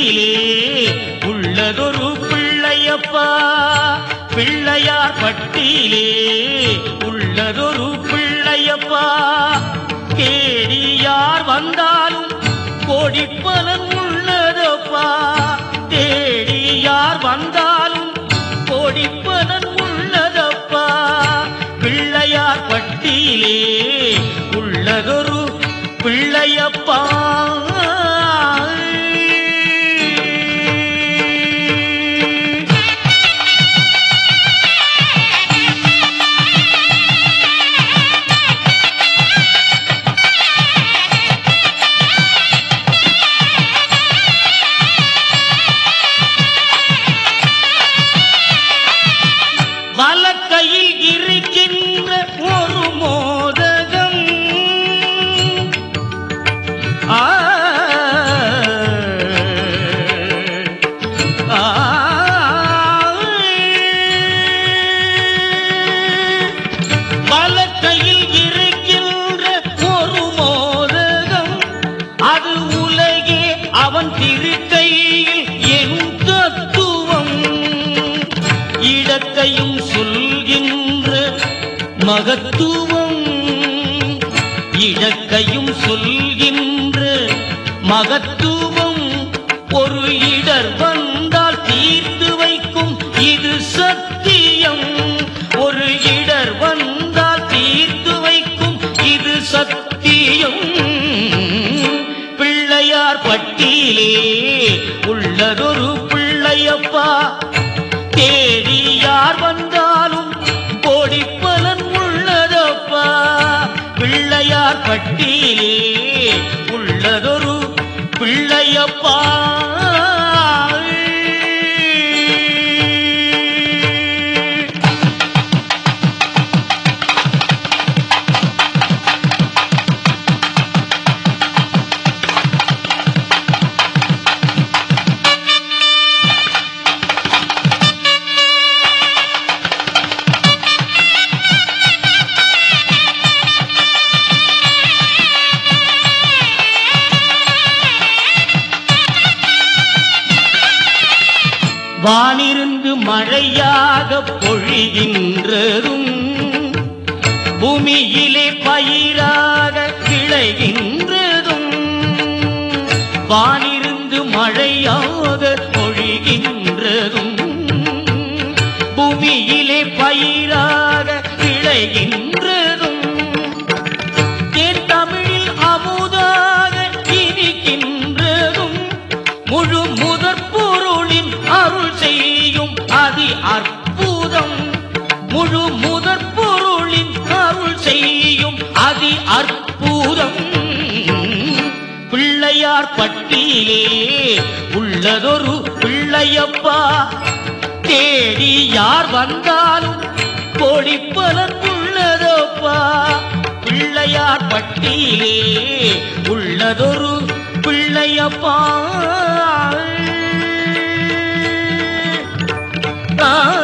பட்டியிலே உள்ளதொரு பிள்ளையப்பா பிள்ளையார் பட்டியிலே உள்ளதொரு பிள்ளையப்பா தேடி யார் வந்தாலும் கோடி பலன் உள்ளதப்பா தேடி யார் வந்தாலும் கோடி பலன் உள்ளதப்பா பிள்ளையார் பட்டியிலே உள்ளதொரு பிள்ளையப்பா வலக்கையில் இருக்கின்ற ஒரு மோதகம் ஆ ஆ வலக்கையில் இருக்கின்ற ஒரு மோதகம் அது உலகே அவன் திருக்கையில் எனும் தத்துவம் இடத்தையும் சொல்கின்ற மகத்துவம் இடக்கையும் சொல்கின்ற மகத்துவம் ஒரு இடர் வந்தால் தீர்த்து வைக்கும் இது சத்தியம் ஒரு இடர் வந்தால் தீர்த்து வைக்கும் இது சத்தியம் பிள்ளையார் பட்டியிலே உள்ளதொரு பிள்ளையப்பா தேடி யார் வந்தாலும் கோடி பலன் உள்ளதப்பா பிள்ளையார் பட்டியிலே உள்ளதொரு பிள்ளையப்பா வானிருந்து மழையாக பொழிகின்றதும் பூமியிலே பயிராக விளைகின்றதும் வானிருந்து மழையாக பொழிகின்றதும் பூமியிலே பயிராக விளைகின்றதும் தேன் தமிழில் அமுதாக இனிக்கின்றதும் முழு முதற் பொருளின் அருள் செய்யும் அதி அற்புதம் முழு முதற் பொருளின் அருள் செய்யும் அதி அற்புதம் பிள்ளையார் பட்டியிலே உள்ளதொரு பிள்ளையப்பா தேடி யார் வந்தாலும் கோடி பலன் உள்ளதப்பா பிள்ளையார் பட்டியிலே உள்ளதொரு பிள்ளையப்பா ஆ